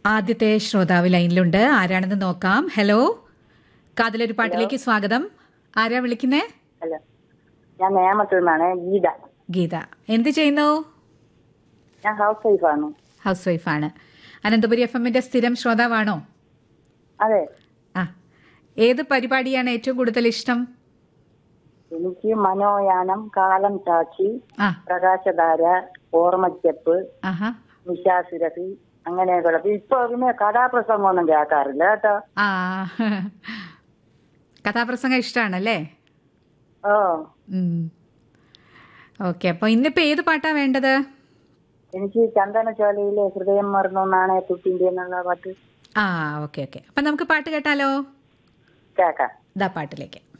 ആദ്യത്തെ ശ്രോതാവ് ലൈനിലുണ്ട് ആരാണെന്ന് നോക്കാം ഹലോ കാതിലൊരു പാട്ടിലേക്ക് സ്വാഗതം ആരാ വിളിക്കുന്നേ അല്ല ഞാൻ നേമത്തിൽ നിന്നാണ് ഗീത ഗീത എന്ത് ചെയ്യുന്നു ഞാൻ ഹൗസ് വൈഫാണ് ഹൗസ് വൈഫാണ് അനന്തപുരി എഫ് എമ്മിന്റെ സ്ഥിരം ശ്രോതാവാണോ അതെ ആ ഏത് പരിപാടിയാണ് ഏറ്റവും കൂടുതൽ ഇഷ്ടം എനിക്ക് മനോയാനം കാലം സാക്ഷി ആ പ്രകാശധാര ഓർമ്മച്ചെപ്പ് ആഹാ നിശാസുരഭി അങ്ങനെയൊക്കെയുള്ള ഇപ്പൊ പിന്നെ കഥാപ്രസംഗമൊന്നും കേൾക്കാറില്ല കേട്ടോ ആ കഥാപ്രസംഗം ഇഷ്ടമാണല്ലേ ഓ ഓക്കെ അപ്പോൾ ഇന്നിപ്പോൾ ഏത് പാട്ടാ വേണ്ടത് എനിക്ക് ചന്ദനചോലയിലെ ഹൃദയം മറന്നു നാണയത്തുട്ടിന്റെ എന്നുള്ള പാട്ട് ആ ഓക്കെ ഓക്കെ അപ്പം നമുക്ക് പാട്ട് കേട്ടാലോ കേക്കാം ഇതാ പാട്ടിലേക്ക്